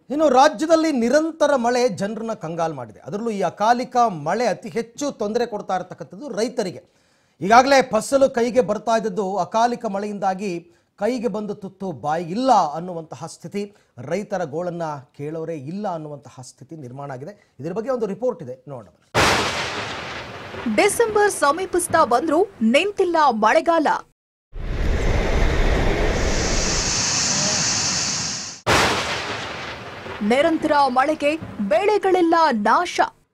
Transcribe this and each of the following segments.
ಇನ್ನು ರಾಜ್ಯದಲ್ಲಿ ನಿರಂತರ ಮಳೆ ಜನರನ್ನ ಕಂಗಾಲ್ ಮಾಡಿದೆ ಅದರಲ್ಲೂ ಈ ಅಕಾಲಿಕ ಮಳೆ ಅತಿ ಹೆಚ್ಚು ತೊಂದರೆ ಕೊಡ್ತಾ ಇರತಕ್ಕಂಥದ್ದು ರೈತರಿಗೆ ಈಗಾಗಲೇ ಫಸಲು ಕೈಗೆ ಬರ್ತಾ ಇದ್ದದ್ದು ಅಕಾಲಿಕ ಮಳೆಯಿಂದಾಗಿ ಕೈಗೆ ಬಂದು ತುತ್ತು ಬಾಯಿ ಇಲ್ಲ ಅನ್ನುವಂತಹ ಸ್ಥಿತಿ ರೈತರ ಗೋಳನ್ನ ಕೇಳೋರೇ ಇಲ್ಲ ಅನ್ನುವಂತಹ ಸ್ಥಿತಿ ನಿರ್ಮಾಣ ಆಗಿದೆ ಇದರ ಬಗ್ಗೆ ಒಂದು ರಿಪೋರ್ಟ್ ಇದೆ ನೋಡೋಣ ಡಿಸೆಂಬರ್ ಸಮೀಪಿಸ್ತಾ ಬಂದ್ರೂ ನಿಂತಿಲ್ಲ ಮಳೆಗಾಲ ನಿರಂತರ ಮಳೆಗೆ ಬೆಳೆಗಳೆಲ್ಲ ನಾಶ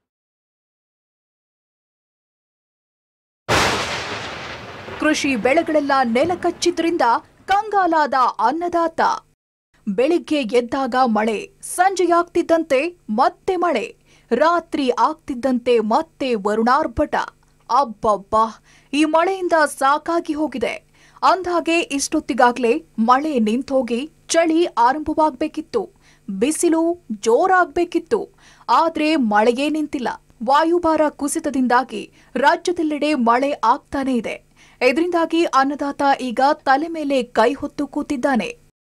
ಕೃಷಿ ಬೆಳೆಗಳೆಲ್ಲ ನೆಲಕಚ್ಚಿದ್ರಿಂದ ಕಂಗಾಲಾದ ಅನ್ನದಾತ ಬೆಳಿಗ್ಗೆ ಎದ್ದಾಗ ಮಳೆ ಸಂಜೆಯಾಗ್ತಿದ್ದಂತೆ ಮತ್ತೆ ಮಳೆ ರಾತ್ರಿ ಆಗ್ತಿದ್ದಂತೆ ಮತ್ತೆ ವರುಣಾರ್ಭಟ ಅಬ್ಬಬ್ಬಾ ಈ ಮಳೆಯಿಂದ ಸಾಕಾಗಿ ಹೋಗಿದೆ ಅಂದ್ಹಾಗೆ ಇಷ್ಟೊತ್ತಿಗಾಗ್ಲೇ ಮಳೆ ನಿಂತೋಗಿ ಚಳಿ ಆರಂಭವಾಗ್ಬೇಕಿತ್ತು ಬಿಸಿಲು ಜೋರಾಗ್ಬೇಕಿತ್ತು ಆದ್ರೆ ಮಳೆಯೇ ನಿಂತಿಲ್ಲ ವಾಯುಭಾರ ಕುಸಿತದಿಂದಾಗಿ ರಾಜ್ಯದೆಲ್ಲೆಡೆ ಮಳೆ ಆಗ್ತಾನೇ ಇದೆ ಇದರಿಂದಾಗಿ ಅನ್ನದಾತ ಈಗ ತಲೆ ಮೇಲೆ ಕೈ ಹೊತ್ತು ಕೂತಿದ್ದಾನೆ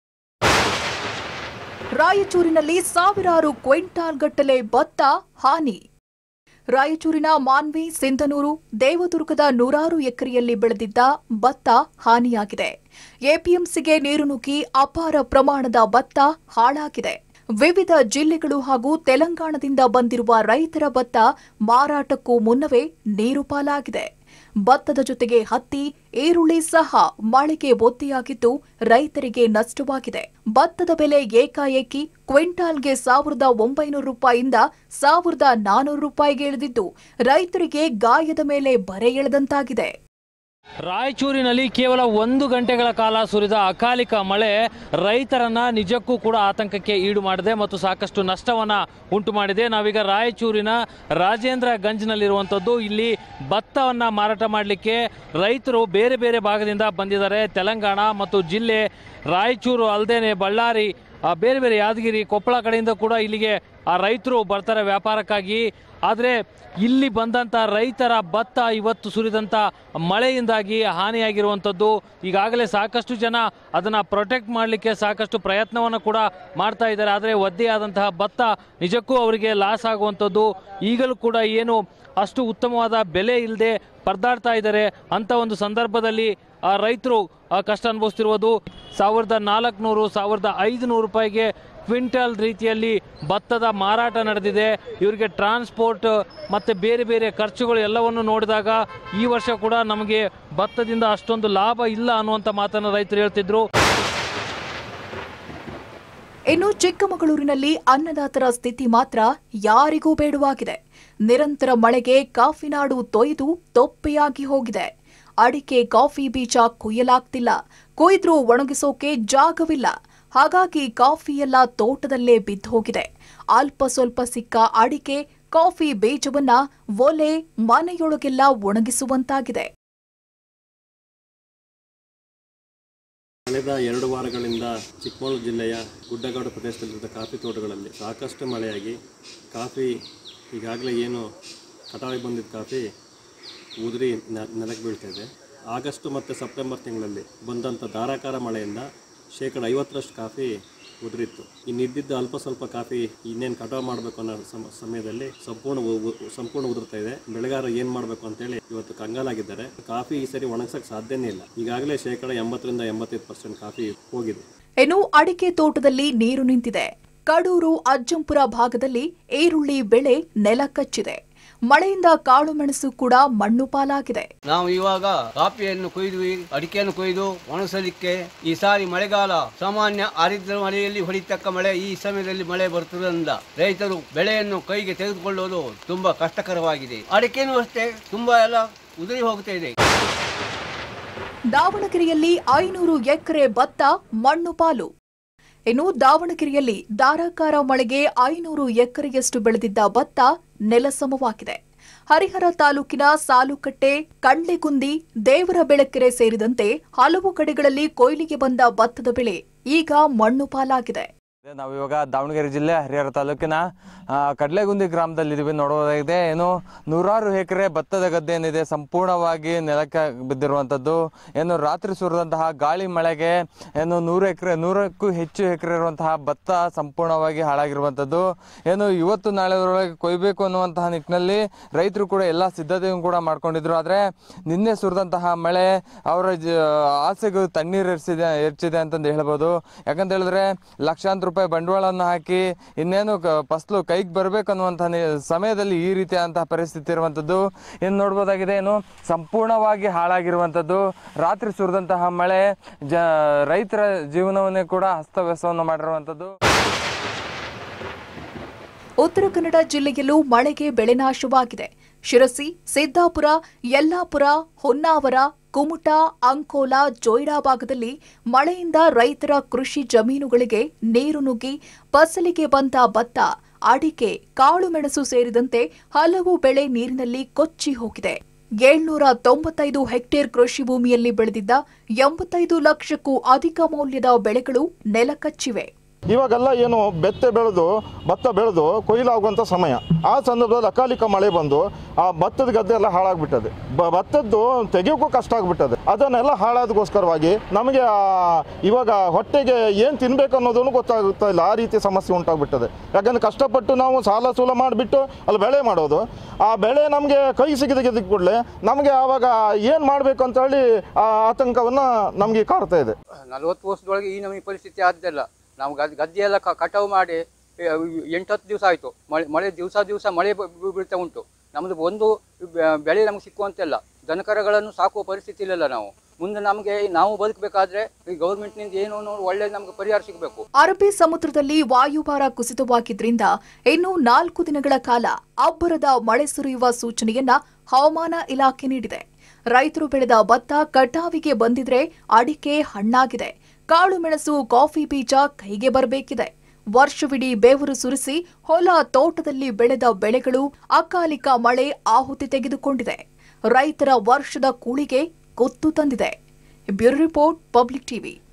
ರಾಯಚೂರಿನಲ್ಲಿ ಸಾವಿರಾರು ಕ್ವಿಂಟಾಲ್ ಗಟ್ಟಲೆ ಭತ್ತ ಹಾನಿ ರಾಯಚೂರಿನ ಮಾನ್ವಿ ಸಿಂಧನೂರು ದೇವದುರ್ಗದ ನೂರಾರು ಎಕರೆಯಲ್ಲಿ ಬೆಳೆದಿದ್ದ ಭತ್ತ ಹಾನಿಯಾಗಿದೆ ಎಪಿಎಂಸಿಗೆ ನೀರು ನುಗ್ಗಿ ಅಪಾರ ಪ್ರಮಾಣದ ಭತ್ತ ಹಾಳಾಗಿದೆ ವಿವಿಧ ಜಿಲ್ಲೆಗಳು ಹಾಗೂ ತೆಲಂಗಾಣದಿಂದ ಬಂದಿರುವ ರೈತರ ಭತ್ತ ಮಾರಾಟಕ್ಕೂ ಮುನ್ನವೇ ನೀರು ಪಾಲಾಗಿದೆ ಭತ್ತದ ಜೊತೆಗೆ ಹತ್ತಿ ಈರುಳ್ಳಿ ಸಹ ಮಳೆಗೆ ಒದ್ದೆಯಾಗಿದ್ದು ರೈತರಿಗೆ ನಷ್ಟವಾಗಿದೆ ಭತ್ತದ ಬೆಲೆ ಏಕಾಏಕಿ ಕ್ವಿಂಟಾಲ್ಗೆ ಸಾವಿರದ ಒಂಬೈನೂರು ರೂಪಾಯಿಯಿಂದ ಸಾವಿರದ ನಾನೂರು ರೂಪಾಯಿಗೆ ಇಳಿದಿದ್ದು ರೈತರಿಗೆ ಗಾಯದ ಮೇಲೆ ಬರೆ ಎಳೆದಂತಾಗಿದೆ ರಾಯಚೂರಿನಲ್ಲಿ ಕೇವಲ ಒಂದು ಗಂಟೆಗಳ ಕಾಲ ಸುರಿದ ಅಕಾಲಿಕ ಮಳೆ ರೈತರನ್ನ ನಿಜಕ್ಕೂ ಕೂಡ ಆತಂಕಕ್ಕೆ ಈಡು ಮಾಡಿದೆ ಮತ್ತು ಸಾಕಷ್ಟು ನಷ್ಟವನ್ನ ಉಂಟು ಮಾಡಿದೆ ನಾವೀಗ ರಾಯಚೂರಿನ ರಾಜೇಂದ್ರ ಗಂಜ್ನಲ್ಲಿರುವಂಥದ್ದು ಇಲ್ಲಿ ಭತ್ತವನ್ನ ಮಾರಾಟ ಮಾಡಲಿಕ್ಕೆ ರೈತರು ಬೇರೆ ಬೇರೆ ಭಾಗದಿಂದ ಬಂದಿದ್ದಾರೆ ತೆಲಂಗಾಣ ಮತ್ತು ಜಿಲ್ಲೆ ರಾಯಚೂರು ಅಲ್ಲದೆ ಬಳ್ಳಾರಿ ಆ, ಬೇರೆ ಬೇರೆ ಯಾದಗಿರಿ ಕೊಪ್ಪಳ ಕಡೆಯಿಂದ ಕೂಡ ಇಲ್ಲಿಗೆ ಆ ರೈತರು ಬರ್ತಾರೆ ವ್ಯಾಪಾರಕ್ಕಾಗಿ ಆದರೆ ಇಲ್ಲಿ ಬಂದಂಥ ರೈತರ ಭತ್ತ ಇವತ್ತು ಸುರಿದಂಥ ಮಳೆಯಿಂದಾಗಿ ಹಾನಿಯಾಗಿರುವಂಥದ್ದು ಈಗಾಗಲೇ ಸಾಕಷ್ಟು ಜನ ಅದನ್ನು ಪ್ರೊಟೆಕ್ಟ್ ಮಾಡಲಿಕ್ಕೆ ಸಾಕಷ್ಟು ಪ್ರಯತ್ನವನ್ನು ಕೂಡ ಮಾಡ್ತಾ ಇದ್ದಾರೆ ಆದರೆ ಒದ್ದೆಯಾದಂತಹ ಭತ್ತ ನಿಜಕ್ಕೂ ಅವರಿಗೆ ಲಾಸ್ ಆಗುವಂಥದ್ದು ಈಗಲೂ ಕೂಡ ಏನು ಅಷ್ಟು ಉತ್ತಮವಾದ ಬೆಲೆ ಇಲ್ಲದೆ ಪರದಾಡ್ತಾ ಇದ್ದಾರೆ ಅಂಥ ಒಂದು ಸಂದರ್ಭದಲ್ಲಿ ಆ ರೈತರು ಆ ಕಷ್ಟ ಅನುಭವಿಸ್ತಿರುವುದು ಸಾವಿರದ ನಾಲ್ಕುನೂರು ಸಾವಿರದ ಐದುನೂರು ರೂಪಾಯಿಗೆ ಕ್ವಿಂಟಲ್ ರೀತಿಯಲ್ಲಿ ಭತ್ತದ ಮಾರಾಟ ನಡೆದಿದೆ ಇವರಿಗೆ ಟ್ರಾನ್ಸ್ಪೋರ್ಟ್ ಮತ್ತು ಬೇರೆ ಬೇರೆ ಖರ್ಚುಗಳು ಎಲ್ಲವನ್ನು ನೋಡಿದಾಗ ಈ ವರ್ಷ ಕೂಡ ನಮಗೆ ಭತ್ತದಿಂದ ಅಷ್ಟೊಂದು ಲಾಭ ಇಲ್ಲ ಅನ್ನುವಂಥ ಮಾತನ್ನು ರೈತರು ಹೇಳ್ತಿದ್ರು ಇನ್ನು ಚಿಕ್ಕಮಗಳೂರಿನಲ್ಲಿ ಅನ್ನದಾತರ ಸ್ಥಿತಿ ಮಾತ್ರ ಯಾರಿಗೂ ಬೇಡವಾಗಿದೆ ನಿರಂತರ ಮಳೆಗೆ ಕಾಫಿನಾಡು ತೊಯ್ದು ತೊಪ್ಪೆಯಾಗಿ ಹೋಗಿದೆ ಅಡಿಕೆ ಕಾಫಿ ಬೀಜ ಕುಯ್ಯಲಾಗ್ತಿಲ್ಲ ಕೊಯ್ದ್ರೂ ಒಣಗಿಸೋಕೆ ಜಾಗವಿಲ್ಲ ಹಾಗಾಗಿ ಕಾಫಿ ಎಲ್ಲ ತೋಟದಲ್ಲೇ ಬಿದ್ದೋಗಿದೆ ಅಲ್ಪ ಸ್ವಲ್ಪ ಸಿಕ್ಕ ಅಡಿಕೆ ಕಾಫಿ ಬೀಜವನ್ನ ಒಲೆ ಮನೆಯೊಳಗೆಲ್ಲ ಒಣಗಿಸುವಂತಾಗಿದೆ ಕಳೆದ ಎರಡು ವಾರಗಳಿಂದ ಚಿಕ್ಕಮಗಳೂರು ಜಿಲ್ಲೆಯ ಗುಡ್ಡಗಾಡು ಪ್ರದೇಶದಲ್ಲಿರುವ ಕಾಫಿ ತೋಟಗಳಲ್ಲಿ ಸಾಕಷ್ಟು ಮಳೆಯಾಗಿ ಕಾಫಿ ಈಗಾಗಲೇ ಏನು ಕಟಾವಿಗೆ ಬಂದಿದ್ದ ಕಾಫಿ ಉದುರಿ ನೆ- ನೆಲಕ್ಕೆ ಬೀಳ್ತಾ ಇದೆ ಆಗಸ್ಟ್ ಮತ್ತು ಸೆಪ್ಟೆಂಬರ್ ತಿಂಗಳಲ್ಲಿ ಬಂದಂಥ ಧಾರಾಕಾರ ಮಳೆಯಿಂದ ಶೇಕಡ ಐವತ್ತರಷ್ಟು ಕಾಫಿ ಉದುರಿತ್ತು ಇನ್ನಿದ್ದಿದ್ದ ಅಲ್ಪ ಸ್ವಲ್ಪ ಕಾಫಿ ಇನ್ನೇನು ಕಟಾವು ಮಾಡಬೇಕು ಅನ್ನೋ ಸಮ- ಸಮಯದಲ್ಲಿ ಸಂಪೂರ್ಣ ಉ- ಉ- ಸಂಪೂರ್ಣ ಉದುರ್ತಾ ಇದೆ ಬೆಳೆಗಾರರು ಏನು ಮಾಡಬೇಕು ಅಂತೇಳಿ ಇವತ್ತು ಕಂಗಾಲಾಗಿದ್ದಾರೆ ಕಾಫಿ ಈ ಸರಿ ಒಣಗ್ಸಕ್ಕೆ ಸಾಧ್ಯನೇ ಇಲ್ಲ ಈಗಾಗಲೇ ಶೇಕಡ ಎಂಬತ್ತರಿಂದ ಎಂಬತ್ತೈದು ಪರ್ಸೆಂಟ್ ಕಾಫಿ ಹೋಗಿದೆ ಇನ್ನು ಅಡಿಕೆ ತೋಟದಲ್ಲಿ ನೀರು ನಿಂತಿದೆ ಕಡೂರು ಅಜ್ಜಂಪುರ ಭಾಗದಲ್ಲಿ ಈರುಳ್ಳಿ ಬೆಳೆ ನೆಲ ಕಚ್ಚಿದೆ ಮಳೆಯಿಂದ ಕಾಳು ಮೆಣಸು ಕೂಡ ಮಣ್ಣು ಪಾಲಾಗಿದೆ ನಾವು ಇವಾಗ ಕಾಫಿಯನ್ನು ಕೊಯ್ದ್ವಿ ಅಡಿಕೆಯನ್ನು ಕೊಯ್ದು ಒಣಗಿಸಲಿಕ್ಕೆ ಈ ಸಾರಿ ಮಳೆಗಾಲ ಸಾಮಾನ್ಯ ಆರಿದ್ರ ಮಳೆಯಲ್ಲಿ ಹೊಡಿತಕ್ಕ ಮಳೆ ಈ ಸಮಯದಲ್ಲಿ ಮಳೆ ಬರುತ್ತಿರುವುದರಿಂದ ರೈತರು ಬೆಳೆಯನ್ನು ಕೈಗೆ ತೆಗೆದುಕೊಳ್ಳುವುದು ತುಂಬಾ ಕಷ್ಟಕರವಾಗಿದೆ ಅಡಿಕೆನೂ ಅಷ್ಟೇ ತುಂಬಾ ಎಲ್ಲ ಉದುರಿ ಹೋಗ್ತಾ ಇದೆ ದಾವಣಗೆರೆಯಲ್ಲಿ ಐನೂರು ಎಕರೆ ಭತ್ತ ಮಣ್ಣು ಪಾಲು ಇನ್ನು ದಾವಣಗೆರೆಯಲ್ಲಿ ಧಾರಾಕಾರ ಮಳೆಗೆ ಐನೂರು ಎಕರೆಯಷ್ಟು ಬೆಳೆದಿದ್ದ ಭತ್ತ ನೆಲಸಮವಾಗಿದೆ ಹರಿಹರ ತಾಲೂಕಿನ ಸಾಲುಕಟ್ಟೆ ಕಂಡ್ಲೆಗುಂದಿ ದೇವರ ಬೆಳಕೆರೆ ಸೇರಿದಂತೆ ಹಲವು ಕಡೆಗಳಲ್ಲಿ ಕೊಯ್ಲಿಗೆ ಬಂದ ಭತ್ತದ ಬೆಳೆ ಈಗ ಮಣ್ಣು ಪಾಲಾಗಿದೆ ನಾವಿವಾಗ ದಾವಣಗೆರೆ ಜಿಲ್ಲೆ ಹರಿಹರ ತಾಲೂಕಿನ ಆ, ಕಡ್ಲೆಗುಂದಿ ಗ್ರಾಮದಲ್ಲಿದ್ದೀವಿ ನೋಡೋದಾಗಿದೆ ಏನು ನೂರಾರು ಎಕರೆ ಭತ್ತದ ಗದ್ದೆ ಏನಿದೆ ಸಂಪೂರ್ಣವಾಗಿ ನೆಲಕ್ಕೆ ಬಿದ್ದಿರುವಂಥದ್ದು ಏನು ರಾತ್ರಿ ಸುರಿದಂತಹ ಗಾಳಿ ಮಳೆಗೆ ಏನು ನೂರು ಎಕರೆ ನೂರಕ್ಕೂ ಹೆಚ್ಚು ಎಕರೆ ಇರುವಂತಹ ಭತ್ತ ಸಂಪೂರ್ಣವಾಗಿ ಹಾಳಾಗಿರುವಂಥದ್ದು ಏನು ಇವತ್ತು ನಾಳೆದೊಳಗೆ ಕೊಯ್ಬೇಕು ಅನ್ನುವಂತಹ ನಿಟ್ಟಿನಲ್ಲಿ ರೈತರು ಕೂಡ ಎಲ್ಲ ಸಿದ್ಧತೆಯನ್ನು ಕೂಡ ಮಾಡ್ಕೊಂಡಿದ್ರು ಆದರೆ ನಿನ್ನೆ ಸುರಿದಂತಹ ಮಳೆ ಅವರ ಜ ಆಸೆಗೂ ತಣ್ಣೀರು ಎರ್ಸಿದೆ ಎರ್ಚಿದೆ ಅಂತಂದು ಹೇಳ್ಬೋದು ಯಾಕಂತ ಹೇಳಿದ್ರೆ ಲಕ್ಷಾಂತರ ರೂಪಾಯಿ ಬಂಡವಾಳವನ್ನು ಹಾಕಿ ಇನ್ನೇನು ಕ- ಫಸ್ಲು ಕೈಗೆ ಬರಬೇಕು ಅನ್ನುವಂಥ ಸಮಯದಲ್ಲಿ ಈ ರೀತಿಯಾದಂತಹ ಪರಿಸ್ಥಿತಿ ಇರುವಂಥದ್ದು ಇನ್ನು ನೋಡ್ಬೋದಾಗಿದೆ ಏನು ಸಂಪೂರ್ಣವಾಗಿ ಹಾಳಾಗಿರುವಂಥದ್ದು ರಾತ್ರಿ ಸುರಿದಂತಹ ಮಳೆ ಜ ರೈತರ ಜೀವನವನ್ನೇ ಕೂಡ ಅಸ್ತವ್ಯಸ್ತವನ್ನು ಮಾಡಿರುವಂಥದ್ದು ಉತ್ತರ ಕನ್ನಡ ಜಿಲ್ಲೆಯಲ್ಲೂ ಮಳೆಗೆ ಬೆಳೆನಾಶವಾಗಿದೆ ಶಿರಸಿ ಸಿದ್ದಾಪುರ ಯಲ್ಲಾಪುರ ಹೊನ್ನಾವರ ಕುಮಟ ಅಂಕೋಲಾ ಜೋಯಿಡಾ ಭಾಗದಲ್ಲಿ ಮಳೆಯಿಂದ ರೈತರ ಕೃಷಿ ಜಮೀನುಗಳಿಗೆ ನೀರು ನುಗ್ಗಿ ಫಸಲಿಗೆ ಬಂದ ಭತ್ತ ಅಡಿಕೆ ಕಾಳುಮೆಣಸು ಸೇರಿದಂತೆ ಹಲವು ಬೆಳೆ ನೀರಿನಲ್ಲಿ ಕೊಚ್ಚಿ ಹೋಗಿದೆ ಏಳ್ನೂರ ತೊಂಬತ್ತೈದು ಹೆಕ್ಟೇರ್ ಕೃಷಿ ಭೂಮಿಯಲ್ಲಿ ಬೆಳೆದಿದ್ದ ಎಂಬತ್ತೈದು ಲಕ್ಷಕ್ಕೂ ಅಧಿಕ ಮೌಲ್ಯದ ಬೆಳೆಗಳು ನೆಲಕಚ್ಚಿವೆ ಇವಾಗೆಲ್ಲ ಏನು ಬೆತ್ತೆ ಬೆಳೆದು ಭತ್ತ ಬೆಳೆದು ಕೊಯ್ಲಾಗುವಂಥ ಸಮಯ ಆ ಸಂದರ್ಭದಲ್ಲಿ ಅಕಾಲಿಕ ಮಳೆ ಬಂದು ಆ ಭತ್ತದ ಗದ್ದೆ ಎಲ್ಲ ಹಾಳಾಗ್ಬಿಟ್ಟದೆ ಬ- ಭತ್ತದ್ದು ತೆಗೆಯೋಕ್ಕೂ ಕಷ್ಟ ಆಗ್ಬಿಟ್ಟದೆ ಅದನ್ನೆಲ್ಲ ಹಾಳಾದಗೋಸ್ಕರವಾಗಿ ನಮಗೆ ಆ ಇವಾಗ ಹೊಟ್ಟೆಗೆ ಏನು ತಿನ್ಬೇಕು ಅನ್ನೋದನ್ನು ಗೊತ್ತಾಗುತ್ತಾ ಇಲ್ಲ ಆ ರೀತಿ ಸಮಸ್ಯೆ ಉಂಟಾಗ್ಬಿಟ್ಟದೆ ಯಾಕಂದ್ರೆ ಕಷ್ಟಪಟ್ಟು ನಾವು ಸಾಲ ಸೂಲ ಮಾಡಿಬಿಟ್ಟು ಅಲ್ಲಿ ಬೆಳೆ ಮಾಡೋದು ಆ ಬೆಳೆ ನಮಗೆ ಕೈ ಸಿಗದ ಕೂಡಲೇ ನಮಗೆ ಆವಾಗ ಏನು ಮಾಡಬೇಕು ಅಂತ ಹೇಳಿ ಆ ಆತಂಕವನ್ನು ನಮಗೆ ಕಾಡ್ತಾ ಇದೆ ನಲವತ್ತು ವರ್ಷದೊಳಗೆ ಈ ನಮಗೆ ಪರಿಸ್ಥಿತಿ ಆದ್ದಲ್ಲ ನಾವು ಗದ್ ಗದ್ದೆ ಎಲ್ಲ ಕ- ಕಟಾವು ಮಾಡಿ ಎಂಟು ಹತ್ತು ದಿವಸ ಆಯಿತು ಮಳೆ ಮಳೆ ದಿವಸ ದಿವಸ ಮಳೆ ಬ- ಬೀ- ಬೀಳ್ತಾ ಉಂಟು ನಮ್ಮದು ಒಂದು ಬೆ- ಬೆಳೆ ನಮಗೆ ಸಿಕ್ಕುವಂತಿಲ್ಲ ದನಕರಗಳನ್ನು ಸಾಕುವ ಪರಿಸ್ಥಿತಿ ಇಲ್ಲಲ್ಲ ನಾವು ಮುಂದೆ ನಮಗೆ ನಾವು ಬದುಕಬೇಕಾದ್ರೆ ಈ ಗೌರ್ಮೆಂಟ್ನಿಂದ ಏನೋ ಒಂದು ಒಳ್ಳೆ ನಮಗೆ ಪರಿಹಾರ ಸಿಗಬೇಕು ಅರಬ್ಬಿ ಸಮುದ್ರದಲ್ಲಿ ವಾಯುಭಾರ ಕುಸಿತವಾಗಿದ್ರಿಂದ ಇನ್ನು ನಾಲ್ಕು ದಿನಗಳ ಕಾಲ ಅಬ್ಬರದ ಮಳೆ ಸುರಿಯುವ ಸೂಚನೆಯನ್ನ ಹವಾಮಾನ ಇಲಾಖೆ ನೀಡಿದೆ ರೈತರು ಬೆಳೆದ ಭತ್ತ ಕಟಾವಿಗೆ ಬಂದಿದ್ರೆ ಅಡಿಕೆ ಹಣ್ಣಾಗಿದೆ ಕಾಳು ಮೆಣಸು ಕಾಫಿ ಬೀಜ ಕೈಗೆ ಬರಬೇಕಿದೆ ವರ್ಷವಿಡೀ ಬೆವರು ಸುರಿಸಿ ಹೊಲ ತೋಟದಲ್ಲಿ ಬೆಳೆದ ಬೆಳೆಗಳು ಅಕಾಲಿಕ ಮಳೆ ಆಹುತಿ ತೆಗೆದುಕೊಂಡಿದೆ ರೈತರ ವರ್ಷದ ಕೂಳಿಗೆ ಕುತ್ತು ತಂದಿದೆ ಬ್ಯೂರೋ ರಿಪೋರ್ಟ್ ಪಬ್ಲಿಕ್ ಟಿವಿ